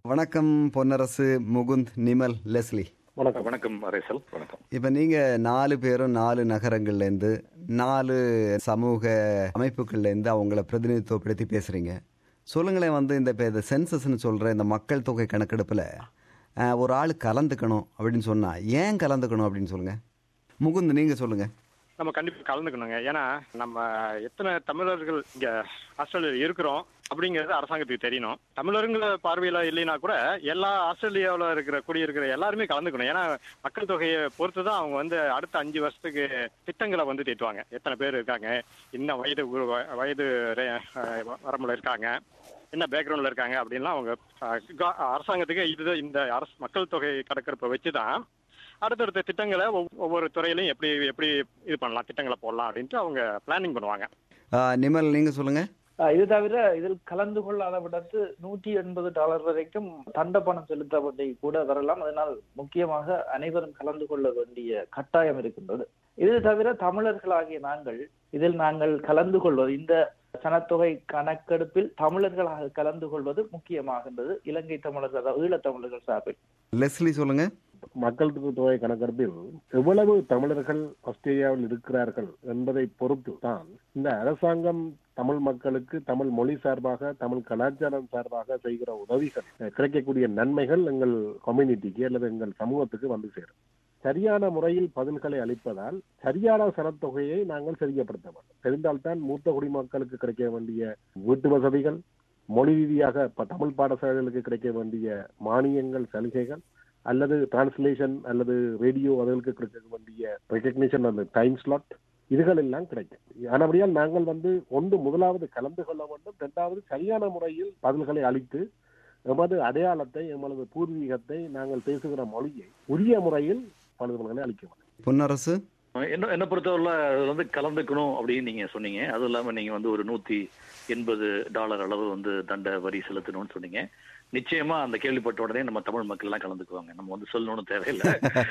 வணக்கம் பொன்னரசு முகுந்த் நிமல் லெஸ்லி வணக்கம் வணக்கம் ரேசல் வணக்கம் இப்போ நீங்கள் நாலு பேரும் நாலு நகரங்கள்லேருந்து நாலு சமூக அமைப்புகள்லேருந்து அவங்கள பிரதிநிதித்துவப்படுத்தி பேசுகிறீங்க சொல்லுங்களேன் வந்து இந்த இப்போ இந்த சென்சஸ்ன்னு சொல்கிற இந்த மக்கள் தொகை கணக்கெடுப்பில் அஹ், ஒரு ஆள் கலந்துக்கணும் அப்படின்னு சொன்னால் ஏன் கலந்துக்கணும் அப்படின்னு சொல்லுங்கள் முகுந்த் நீங்கள் சொல்லுங்கள் நம்ம கண்டிப்பா கலந்துக்கணுங்க ஏன்னா நம்ம எத்தனை தமிழர்கள் இங்க ஆஸ்திரேலியா இருக்கிறோம் அப்படிங்கிறது அரசாங்கத்துக்கு தெரியணும் தமிழருங்கிற பார்வையில இல்லைன்னா கூட எல்லா ஆஸ்திரேலியாவில் இருக்கிற குடியிருக்கிற எல்லாருமே கலந்துக்கணும் ஏன்னா மக்கள் தொகையை பொறுத்து தான் அவங்க வந்து அடுத்த அஞ்சு வருஷத்துக்கு திட்டங்களை வந்து தீட்டுவாங்க எத்தனை பேர் இருக்காங்க என்ன வயது உ- வயது ரே- அஹ் வரம்புல இருக்காங்க என்ன பேக்ரவுண்ட்ல இருக்காங்க அப்படின்லாம் அவங்க அஹ், கா- அரசாங்கத்துக்கு இது இந்த அரசு மக்கள் தொகை கணக்கெடுப்பை வச்சு தான் அடுத்தடுத்த திட்டங்களை ஒவ்- ஒவ்வொரு துறையிலையும் எப்படி எப்படி இது பண்ணலாம் திட்டங்களை போடலாம் அப்படின்ட்டு அவங்க பிளானிங் பண்ணுவாங்க நிமல் நீங்கள் சொல்லுங்கள் ஆஹ் இது தவிர இதில் கலந்து கொள்ளாத விடத்து நூற்றி எண்பது டாலர் வரைக்கும் தண்ட பணம் செலுத்த வேண்டி கூட வரலாம் அதனால் முக்கியமாக அனைவரும் கலந்து கொள்ள வேண்டிய கட்டாயம் இருக்கின்றது இது தவிர தமிழர்களாகிய நாங்கள் இதில் நாங்கள் கலந்து கொள்வது இந்த சனத்தொகை கணக்கெடுப்பில் தமிழர்களாக கலந்து கொள்வது முக்கியமாகின்றது இலங்கை தமிழர்கள் அதாவது ஈழத்தமிழர்கள் சார்பில் லெஸ்லி சொல்லுங்கள் மக்கள் தொகை கணக்கெடுப்பில் எவ்வளவு தமிழர்கள் ஆஸ்திரேலியாவில் இருக்கிறார்கள் என்பதை பொறுத்து தான் இந்த அரசாங்கம் தமிழ் மக்களுக்கு தமிழ் மொழி சார்பாக தமிழ் கலாச்சாரம் சார்பாக செய்கிற உதவிகள் அஹ், கிடைக்கக்கூடிய நன்மைகள் எங்கள் கம்யூனிட்டிக்கு அல்லது எங்கள் சமூகத்துக்கு வந்து சேரும் சரியான முறையில் பதில்களை அளிப்பதால் சரியான சனத்தொகையை நாங்கள் சரிப்படுத்த வேண்டும் தெரிந்தால்தான் மூத்த குடிமக்களுக்கு கிடைக்க வேண்டிய வீட்டு வசதிகள் மொழி ரீதியாக இப்ப தமிழ் பாடசாலைகளுக்கு கிடைக்க வேண்டிய மானியங்கள் சலுகைகள் அல்லது டிரான்ஸ்லேஷன் அல்லது ரேடியோ அதுகளுக்கு கிடைக்க வேண்டிய ரெகக்னிஷன் அந்த டைம் ஸ்லாட் இதுகள் எல்லாம் கிடைக்கும் ஆனபடியால் நாங்கள் வந்து ஒன்று முதலாவது கலந்து கொள்ள வேண்டும் இரண்டாவது சரியான முறையில் பதில்களை அளித்து எமது அடையாளத்தை எமது பூர்வீகத்தை நாங்கள் பேசுகிற மொழியை உரிய முறையில் பதில்களை அளிக்க வேண்டும் பொன்னரசு என்ன என்ன பொறுத்தவரையில் அதுல வந்து கலந்துக்கணும் அப்படின்னு நீங்க சொன்னீங்க அதுவும் இல்லாம நீங்க வந்து ஒரு நூத்தி எண்பது டாலர் அளவு வந்து தண்ட வரி செலுத்தணும்னு சொன்னீங்க நிச்சயமா அந்த கேள்விப்பட்ட உடனே நம்ம தமிழ் மக்கள் எல்லாம் கலந்துக்குவாங்க நம்ம வந்து சொல்லணும்னு தேவையில்லை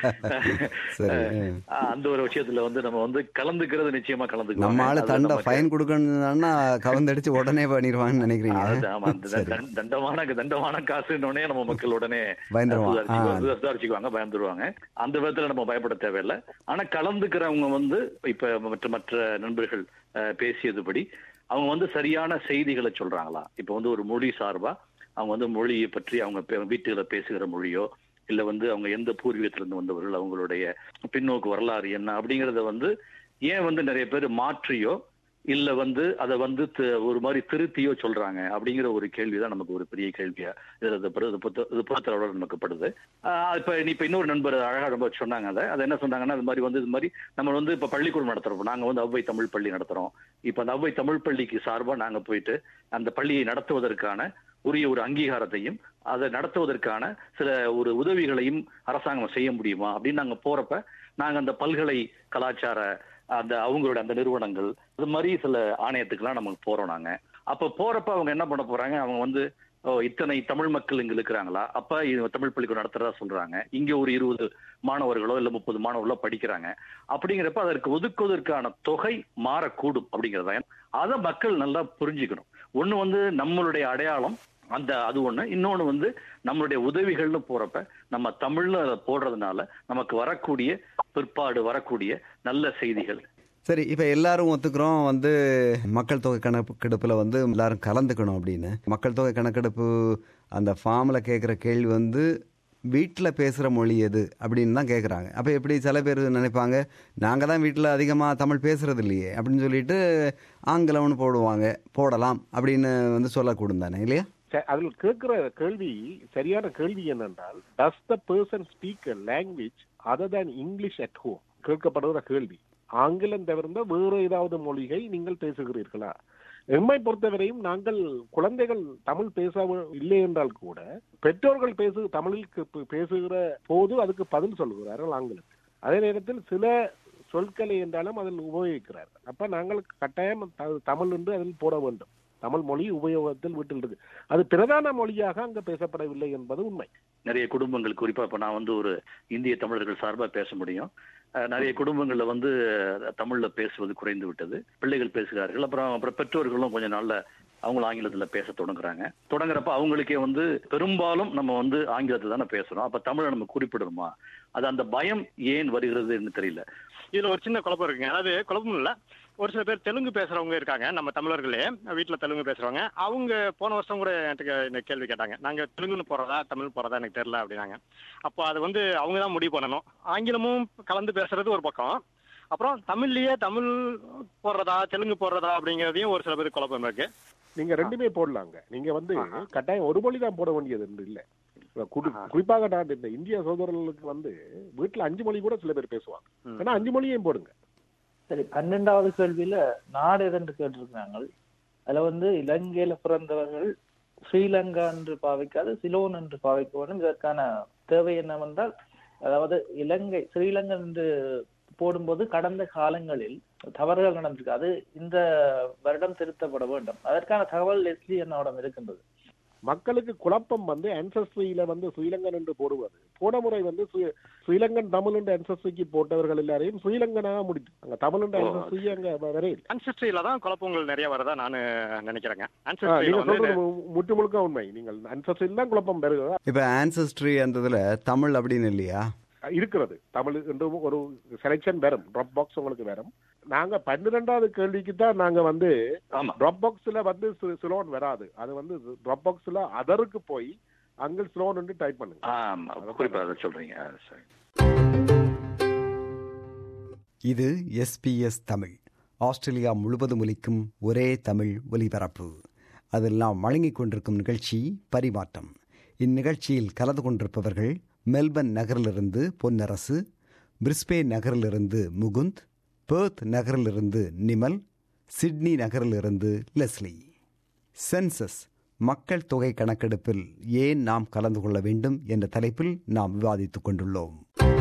சரி அஹ் அந்த ஒரு விஷயத்துல வந்து நம்ம வந்து கலந்துக்கிறது நிச்சயமா கலந்துக்குவாங்க நம்ம ஆளு அது தண்டை நமக்கு- ஃபைன் கொடுக்கணும்னா கவுந்தடிச்சு உடனே பண்ணிடுவாங்கன்னு நினைக்கிறீங்க அது ஆமா, அந்த சரி. தண்ட- தண்டமான தண்டமான காசுன்னொடனே நம்ம மக்கள் உடனே பயந்துருவான். சுதாரிச்சுக்குவாங்க, சுதாரிச்சுக்குவாங்க பயந்துருவாங்க அந்த விதத்துல நம்ம பயப்பட தேவையில்லை ஆனா கலந்துக்கிறவங்க வந்து இப்ப மற்ற மற்ற நண்பர்கள் அஹ், பேசியதுபடி அவங்க வந்து சரியான செய்திகளை சொல்றாங்களா இப்ப வந்து ஒரு மொழி சார்பா அவங்க வந்து மொழியை பற்றி அவங்க பே- வீட்டுல பேசுகிற மொழியோ இல்ல வந்து அவங்க எந்த பூர்வீகத்திலிருந்து வந்தவர்கள் அவங்களுடைய பின்னோக்கு வரலாறு என்ன அப்படிங்கறத வந்து ஏன் வந்து நிறைய பேர் மாற்றியோ இல்ல வந்து அதை வந்து தி- ஒரு மாதிரி திருத்தியோ சொல்றாங்க அப்படிங்கிற ஒரு கேள்விதான் நமக்கு ஒரு பெரிய கேள்வியா இதுல இது பொறு- இது பொறுத்த- இது பொறுத்தளவோட நமக்கு படுது ஆஹ் இப்ப நீ இப்ப இன்னொரு நண்பர் அழகா ரொம்ப சொன்னாங்க அதை அதை என்ன சொன்னாங்கன்னா இது மாதிரி வந்து இது மாதிரி நம்ம வந்து இப்ப பள்ளிக்கூடம் நடத்துறோம் நாங்க வந்து அவ்வை தமிழ் பள்ளி நடத்துறோம் இப்ப அந்த அவ்வை தமிழ் பள்ளிக்கு சார்பா நாங்க போயிட்டு அந்த பள்ளியை நடத்துவதற்கான உரிய ஒரு அங்கீகாரத்தையும் அதை நடத்துவதற்கான சில ஒரு உதவிகளையும் அரசாங்கம் செய்ய முடியுமா அப்படின்னு நாங்க போறப்ப நாங்க அந்த பல்கலை கலாச்சார அந்த அவங்களோட அந்த நிறுவனங்கள் அது மாதிரி சில ஆணையத்துக்கெல்லாம் நமக்கு போறோம் நாங்க அப்ப போறப்ப அவங்க என்ன பண்ண போறாங்க அவங்க வந்து ஓ, இத்தனை தமிழ் மக்கள் இங்க இருக்கிறாங்களா அப்ப இது தமிழ் பள்ளிக்கூடம் நடத்துறதா சொல்றாங்க இங்க ஒரு இருபது மாணவர்களோ இல்ல முப்பது மாணவர்களோ படிக்கிறாங்க அப்படிங்கிறப்ப அதற்கு ஒதுக்குவதற்கான தொகை மாறக்கூடும் அப்படிங்கறத அதை மக்கள் நல்லா புரிஞ்சுக்கணும் ஒண்ணு வந்து நம்மளுடைய அடையாளம் அந்த அது ஒண்ணு இன்னொன்னு வந்து நம்மளுடைய உதவிகள்னு போறப்ப நம்ம தமிழ்ல அதை போடுறதுனால நமக்கு வரக்கூடிய பிற்பாடு வரக்கூடிய நல்ல செய்திகள் சரி இப்போ எல்லாரும் ஒத்துக்கிறோம் வந்து மக்கள் தொகை கணக்கெடுப்பில் வந்து எல்லாரும் கலந்துக்கணும் அப்படின்னு மக்கள் தொகை கணக்கெடுப்பு அந்த ஃபார்மில் கேட்குற கேள்வி வந்து வீட்டில் பேசுகிற மொழி எது அப்படின்னு தான் கேட்குறாங்க அப்போ எப்படி சில பேர் நினைப்பாங்க நாங்கள் தான் வீட்டில் அதிகமாக தமிழ் பேசுறது இல்லையே அப்படின்னு சொல்லிட்டு ஆங்கிலம்னு போடுவாங்க போடலாம் அப்படின்னு வந்து சொல்லக்கூடும் தானே இல்லையா ச- அதில் கேட்கிற கேள்வி சரியான கேள்வி என்னென்றால் does the person speak language other than English at home கேட்கப்படுகிற கேள்வி ஆங்கிலம் தவிர்ந்த வேறு ஏதாவது மொழியை நீங்கள் பேசுகிறீர்களா எம்மை பொறுத்தவரையும் நாங்கள் குழந்தைகள் தமிழ் பேச இல்லை என்றால் கூட பெற்றோர்கள் பேசு தமிழில் கே- பேசுகிற போது அதுக்கு பதில் சொல்கிறார்கள் ஆங்கிலத்தில் அதே நேரத்தில் சில சொற்களை என்றாலும் அதில் உபயோகிக்கிறார்கள் அப்ப நாங்கள் கட்டாயம் த- தமிழ் என்று அதில் போட வேண்டும் தமிழ் மொழி உபயோகத்தில் வீட்டில் இருக்கு அது பிரதான மொழியாக அங்க பேசப்படவில்லை என்பது உண்மை நிறைய குடும்பங்கள் குறிப்பா இப்ப நான் வந்து ஒரு இந்திய தமிழர்கள் சார்பா பேச முடியும் அஹ் நிறைய குடும்பங்கள்ல வந்து தமிழ்ல பேசுவது குறைந்து விட்டது பிள்ளைகள் பேசுகிறார்கள் அப்புறம் அப்புறம் பெற்றோர்களும் கொஞ்ச நாள்ல அவங்களும் ஆங்கிலத்துல பேச தொடங்குறாங்க தொடங்குறப்ப அவங்களுக்கே வந்து பெரும்பாலும் நம்ம வந்து ஆங்கிலத்தை தானே பேசுறோம் அப்ப தமிழை நம்ம குறிப்பிடணுமா அது அந்த பயம் ஏன் வருகிறதுன்னு தெரியல இதுல ஒரு சின்ன குழப்பம் இருக்குங்க அதாவது குழப்பம் இல்ல ஒரு சில பேர் தெலுங்கு பேசுறவங்க இருக்காங்க நம்ம தமிழர்களே வீட்டுல தெலுங்கு பேசுறவங்க அவங்க போன வருஷம் கூட என்கிட்ட இந்த கேள்வி கேட்டாங்க நாங்க தெலுங்குன்னு போறதா தமிழ் போறதா எனக்கு தெரியல அப்படின்னாங்க அப்போ அது வந்து அவங்க தான் முடிவு பண்ணணும் ஆங்கிலமும் கலந்து பேசுறது ஒரு பக்கம் அப்புறம் தமிழ்லயே தமிழ் போடுறதா தெலுங்கு போடுறதா அப்படிங்கறதையும் ஒரு சில பேருக்கு குழப்பம் இருக்கு நீங்க ரெண்டுமே போடலாங்க நீங்க வந்து ஆஹா. கட்டாயம் ஒரு மொழி தான் போட வேண்டியது என்று இல்ல இப்ப குறி- ஆஹா. குறிப்பாக நான் இந்த இந்திய சகோதரர்களுக்கு வந்து வீட்டுல அஞ்சு மொழி கூட சில பேர் பேசுவாங்க ம். ஏன்னா அஞ்சு மொழியையும் போடுங்க சரி பன்னெண்டாவது கேள்வியில நாடு எதென்று கேட்டிருக்கிறாங்க அதுல வந்து இலங்கையில பிறந்தவர்கள் ஸ்ரீலங்கா என்று பாவிக்காது சிலோன் என்று பாவிக்க வேண்டும் இதற்கான தேவை என்னவென்றால் அதாவது இலங்கை ஸ்ரீலங்கா என்று போடும்போது கடந்த காலங்களில் தவறுகள் நடந்திருக்கு அது இந்த வருடம் திருத்தப்பட வேண்டும் அதற்கான தகவல் லெஸ்லி என்னோடம் இருக்கின்றது மக்களுக்கு குழப்பம் வந்து ancestry-ல வந்து ஸ்ரீலங்கன் என்று போடுவது போன முறை வந்து ஸ்ரீ- ஸ்ரீலங்கன் தமிழ் என்ற ancestry-க்கு போட்டவர்கள் எல்லாரையும் ஸ்ரீலங்கனாக முடித்து அங்க தமிழ் என்ற ஓ. ancestry அங்க வரையில் அன்செஸ்ட்ரியில தான் குழப்பங்கள் நிறைய வரதா நான் நினைக்கிறேங்க ஆ, அன்செஸ்ட்ரியில நீங்க வந்து சொல்றது மு- முற்று முழுக்க உண்மை நீங்கள் ancestry-ல தான் குழப்பம் பெறுகிறது இப்போ ஆன்சஸ்ட்ரி அந்ததுல தமிழ் அப்படின்னு இல்லையா இருக்கிறது தமிழ் என்று ஒரு செலெக்ஷன் வரும் ட்ராப் பாக்ஸ் உங்களுக்கு வரும் நாங்க பன்னிரெண்டாவது கேள்விக்கு தான் நாங்க வந்து ஆமா ட்ராப் பாக்ஸ்ல வந்து சி- சிலோன் வராது அது வந்து ட்ராப் பாக்ஸ்ல அதருக்கு போய் அங்க சிலோன் என்று டைப் பண்ணுங்க ஆமா குறிப்பா அதை சொல்றீங்க ஆ, சரி இது எஸ்பிஎஸ் தமிழ் ஆஸ்திரேலியா முழுவதும் ஒலிக்கும் ஒரே தமிழ் ஒலிபரப்பு அதில் நாம் வழங்கிக் கொண்டிருக்கும் நிகழ்ச்சி பரிமாற்றம் இந்நிகழ்ச்சியில் கலந்து கொண்டிருப்பவர்கள் மெல்பர்ன் நகரிலிருந்து பொன்னரசு பிரிஸ்பே நகரிலிருந்து முகுந்த் பேர்த் நகரிலிருந்து நிமல் சிட்னி நகரிலிருந்து லெஸ்லி சென்சஸ் மக்கள் தொகை கணக்கெடுப்பில் ஏன் நாம் கலந்து கொள்ள வேண்டும் என்ற தலைப்பில் நாம் விவாதித்துக் கொண்டுள்ளோம்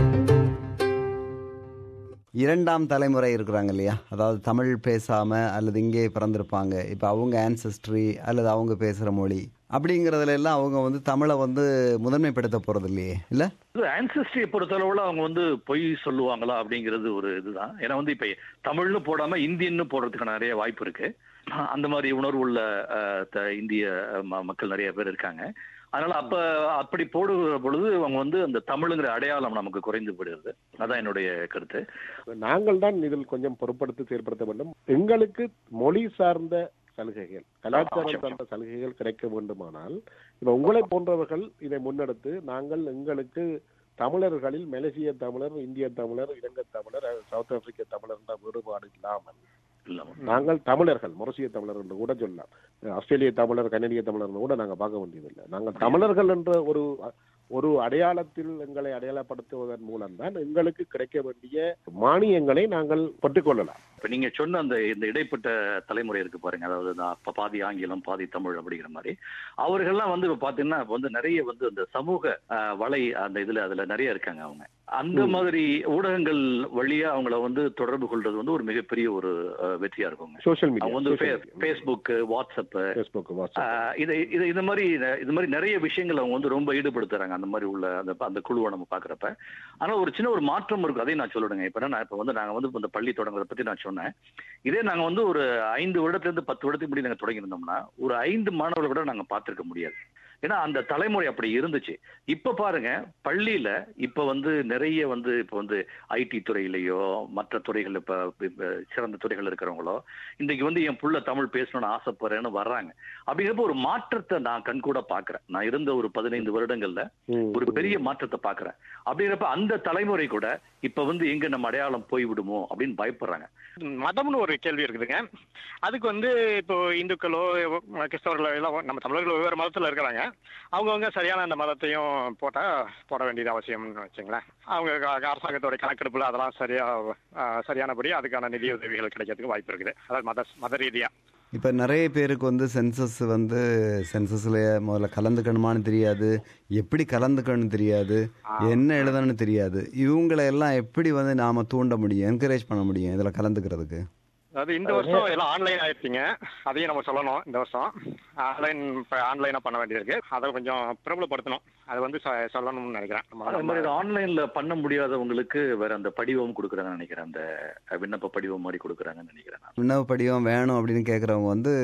இரண்டாம் தலைமுறை இருக்கிறாங்க இல்லையா அதாவது தமிழ் பேசாம அல்லது இங்கே பிறந்திருப்பாங்க இப்போ அவங்க ஆன்செஸ்ட்ரி அல்லது அவங்க பேசுகிற மொழி அப்படிங்கிறதுல எல்லாம் அவங்க வந்து தமிழை வந்து முதன்மைப்படுத்த போறது இல்லையே இல்லை இது ஆன்சஸ்ட்ரியை பொறுத்தளவுல அவங்க வந்து பொய் சொல்லுவாங்களா அப்படிங்கிறது ஒரு இதுதான் ஏன்னா வந்து இப்ப தமிழ்னு போடாம இந்தியன்னு போடுறதுக்கான நிறைய வாய்ப்பு இருக்கு அந்த மாதிரி உணர்வு உள்ள அஹ், த- இந்திய ம- மக்கள் நிறைய பேர் இருக்காங்க அதனால அப்ப அப்படி போடுகிற பொழுது அவங்க வந்து அந்த தமிழுங்கிற அடையாளம் நமக்கு குறைந்து போயிடுது அதான் என்னுடைய கருத்து நாங்கள் தான் இதில் கொஞ்சம் பொருட்படுத்தி செயல்படுத்த வேண்டும் எங்களுக்கு மொழி சார்ந்த சலுகைகள் கலாச்சாரம் சார்ந்த சலுகைகள் கிடைக்க வேண்டுமானால் இப்ப உங்களை போன்றவர்கள் இதை முன்னெடுத்து நாங்கள் எங்களுக்கு தமிழர்களில் மலேசிய தமிழர் இந்திய தமிழர் இலங்கை தமிழர் சவுத் ஆப்பிரிக்க தமிழர் என்ற வேறுபாடு இல்லாமல் இல்ல நாங்கள் தமிழர்கள் முரசிய தமிழர் என்று கூட சொல்லலாம் ஆஸ்திரேலிய தமிழர் கனடிய தமிழர் கூட நாங்க பார்க்க வேண்டியதில்லை நாங்கள் தமிழர்கள் என்ற ஒரு ஒரு அடையாளத்தில் எங்களை அடையாளப்படுத்துவதன் மூலம்தான் எங்களுக்கு கிடைக்க வேண்டிய மானியங்களை நாங்கள் பெற்றுக்கொள்ளலாம் இப்ப நீங்க சொன்ன அந்த இந்த இடைப்பட்ட தலைமுறை இருக்கு பாருங்க அதாவது இந்த அப்ப பாதி ஆங்கிலம் பாதி தமிழ் அப்படிங்கிற மாதிரி அவர்கள்லாம் வந்து இப்ப பாத்தீங்கன்னா இப்ப வந்து நிறைய வந்து அந்த சமூக அஹ், வலை அந்த இதுல அதுல நிறைய இருக்காங்க அவங்க அந்த ம். மாதிரி ஊடகங்கள் வழியா அவங்கள வந்து தொடர்பு கொள்றது வந்து ஒரு மிகப்பெரிய ஒரு அஹ், வெற்றியா இருக்குங்க சோஷியல் அவங்க வந்து media Facebook WhatsApp Facebook WhatsApp ஆஹ் இது இது இந்த மாதிரி இது மாதிரி நிறைய விஷயங்கள் அவங்க வந்து ரொம்ப ஈடுபடுத்துறாங்க அந்த மாதிரி உள்ள அந்த அந்த குழுவை நம்ம பாக்குறப்ப ஆனா ஒரு சின்ன ஒரு மாற்றம் இருக்கும் அதையும் நான் சொல்லணுங்க இப்ப நான் இப்ப வந்து நாங்க வந்து இந்த பள்ளி தொடங்குறத பத்தி நான் சொன்னேன் இதே நாங்க வந்து ஒரு ஐந்து வருடத்துல இருந்து பத்து வருடத்துக்கு முன்னாடி நாங்க தொடங்கி இருந்தோம்னா ஒரு ஐந்து மாணவர்கள் கூட நாங்க பார்த்திருக்க முடியாது ஏன்னா அந்த தலைமுறை அப்படி இருந்துச்சு இப்ப பாருங்க பள்ளியில இப்ப வந்து நிறைய வந்து இப்ப வந்து ஐடி துறையிலயோ மற்ற துறைகள் இப்ப இப்ப சிறந்த துறைகள் இருக்கிறவங்களோ இன்னைக்கு வந்து என் புள்ள தமிழ் பேசணும்னு ஆசைப்படுறேன்னு வர்றாங்க அப்படிங்கிறப்ப ஒரு மாற்றத்தை நான் கண்கூட பாக்குறேன் நான் இருந்த ஒரு பதினைந்து வருடங்கள்ல ஒரு பெரிய மாற்றத்தை பாக்குறேன் அப்படிங்கிறப்ப அந்த தலைமுறை கூட இப்ப வந்து எங்க நம்ம அடையாளம் போய்விடுமோ அப்படின்னு பயப்படுறாங்க மதம்னு ஒரு கேள்வி இருக்குதுங்க அதுக்கு வந்து இப்போ இந்துக்களோ கிறிஸ்தவர்களோ எல்லாம் நம்ம தமிழர்கள் வெவ்வேறு மதத்துல இருக்கிறாங்க அவங்கவுங்க சரியான அந்த மதத்தையும் போட்டா போட வேண்டியது அவசியம்னு வச்சுங்களேன் அவங்க க- அரசாங்கத்தோட கணக்கெடுப்புல அதெல்லாம் சரியா ஆஹ், சரியானபடி அதுக்கான நிதி உதவிகள் கிடைக்கிறதுக்கு வாய்ப்பு இருக்குது அதாவது மத மத ரீதியா இப்போ நிறைய பேருக்கு வந்து சென்சஸ் வந்து சென்சஸில் முதல்ல கலந்துக்கணுமான்னு தெரியாது எப்படி கலந்துக்கணும்னு தெரியாது என்ன எழுதணும்னு தெரியாது இவங்களை எல்லாம் எப்படி வந்து நாம் தூண்ட முடியும் என்கரேஜ் பண்ண முடியும் இதில் கலந்துக்கிறதுக்கு அதாவது இந்த வருஷம் எல்லாம் ஆன்லைன் ஆயிடுச்சுங்க அதையும் நம்ம சொல்லணும் இந்த வருஷம் ஆன்லைன் இப்போ ஆன்லைனாக பண்ண வேண்டியிருக்கு அதை கொஞ்சம் பிரபலப்படுத்தணும் அது வந்து சொ- சொல்லணும்னு நினைக்கிறேன் நம்ம- அதே மாதிரி ஆன்லைன்ல பண்ண முடியாதவங்களுக்கு வேற அந்த படிவம் கொடுக்குறாங்கன்னு நினைக்கிறேன் அந்த விண்ணப்ப படிவம் மாதிரி கொடுக்குறாங்கன்னு நினைக்கிறேன் நான். விண்ணப்ப படிவம் வேணும் அப்படின்னு கேட்குறவங்க வந்து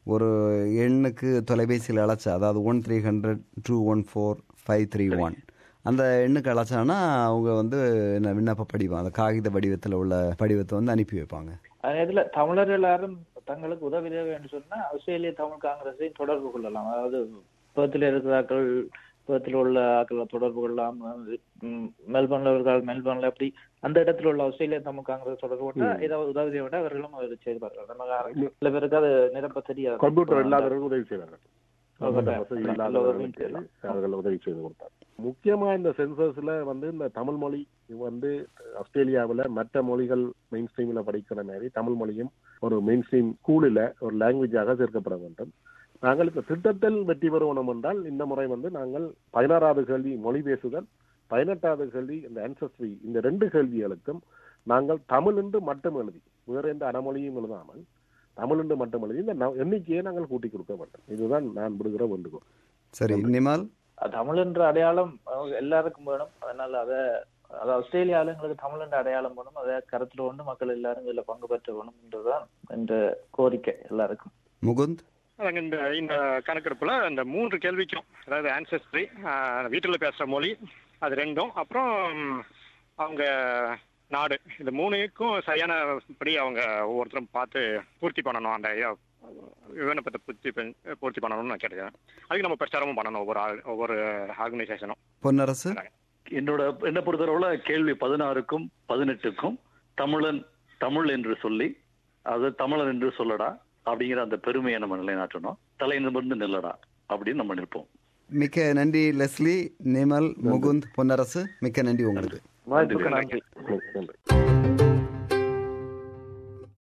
ஒரு எண்ணுக்கு தொலைபேசியில் அழைச்சா அதாவது one three hundred two one four five three one அந்த எண்ணுக்கு அழைச்சானா அவங்க வந்து என்ன விண்ணப்ப படிவம் அந்த காகித வடிவத்தில் உள்ள படிவத்தை வந்து அனுப்பி வைப்பாங்க அதே நேரத்துல தமிழர் எல்லாரும் தங்களுக்கு உதவி தேவை என்று சொன்னா ஆஸ்திரேலிய தமிழ் காங்கிரஸை தொடர்பு கொள்ளலாம் அதாவது பேர்த்தில் இருக்கிறார்கள் பேர்த்தில் உள்ள ஆக்களை தொடர்பு கொள்ளலாம் ம், மெல்பர்ன்ல இருக்கிறார்கள் மெல்பர்ன்ல அப்படி அந்த இடத்துல உள்ள ஆஸ்திரேலிய தமிழ் காங்கிரஸ் தொடர்பு கொண்டா ஏதாவது உதவி தேவைன்னா அவர்களும் அதை செய்வார்கள் நம்ம சில பேருக்கு அது நிரப்ப தெரியாது கம்ப்யூட்டர் இல்லாதவர்கள் உதவி செய்வார்கள் கட்டாயம். வசதி எல்லா இல்லாதவர்களுக்கு உதவியும் செய்யலாம். அவர்கள் உதவி செய்து கொடுத்தார் முக்கியமா இந்த சென்சஸ்ல வந்து இந்த தமிழ் மொழி வந்து ஆஸ்திரேலியாவுல மற்ற மொழிகள் மெயின் ஸ்ட்ரீம்ல படிக்கிற மாதிரி தமிழ் மொழியும் ஒரு மெயின் ஸ்ட்ரீம் ஸ்கூலில் ஒரு லாங்குவேஜாக சேர்க்கப்பட வேண்டும் நாங்கள் இந்த திட்டத்தில் வெற்றி பெறுவோம் என்றால் இந்த முறை வந்து நாங்கள் பதினாறாவது கேள்வி மொழி பேசுதல் பதினெட்டாவது கேள்வி இந்த ancestry இந்த ரெண்டு கேள்விகளுக்கும் நாங்கள் தமிழ் என்று மட்டும் எழுதி வேற எந்த அடமொழியும் எழுதாமல் தமிழ் என்று மட்டும் எழுதி இந்த ந- எண்ணிக்கையை நாங்கள் கூட்டி கொடுக்க வேண்டும் இதுதான் நான் விடுகிற வேண்டுகோள் சரி நிமால் அது தமிழ் என்ற அடையாளம் அவங்க எல்லாருக்கும் வேணும் அதனால அத அது ஆஸ்திரேலிய ஆளுங்களுக்கு தமிழ் என்ற அடையாளம் வேணும் அதை கருத்துல கொண்டு மக்கள் எல்லாரும் இதுல பங்கு பெற்ற வேணும் என்றுதான் என்ற கோரிக்கை எல்லாருக்கும் முகுந்த் அதாங்க இந்த இந்த கணக்கெடுப்புல இந்த மூன்று கேள்விக்கும் அதாவது ஆன்சஸ்ட்ரி வீட்டில் பேசுற மொழி அது ரெண்டும் அப்புறம் அவங்க நாடு இந்த மூணுக்கும் சரியான படி அவங்க ஒவ்வொருத்தரும் பார்த்து பூர்த்தி பண்ணணும் அந்த ஐயா, விண்ணப்பத்தை பூர்த்தி பண்- பூர்த்தி பண்ணணும்னு நான் கேட்டுக்கிறேன் அதுக்கு நம்ம பிரச்சாரமும் பண்ணணும் ஒவ்வொரு ஆள் ஒவ்வொரு ஆர்கனைசேஷனும் பொன்னரசு என்னோட என்ன பொறுத்தளவுல கேள்வி பதினாறுக்கும் பதினெட்டுக்கும் தமிழன் தமிழ் என்று சொல்லி அது தமிழன் என்று சொல்லடா அப்படிங்கிற அந்த பெருமையை நம்ம நிலைநாட்டணும் தலை நிமிர்ந்து நில்லடா அப்படின்னு நம்ம நிற்போம் மிக்க நன்றி லெஸ்லி நிமல் முகுந்த் பொன்னரசு மிக்க நன்றி உங்களுக்கு வாய்ப்புக்கு நன்றி நன்றி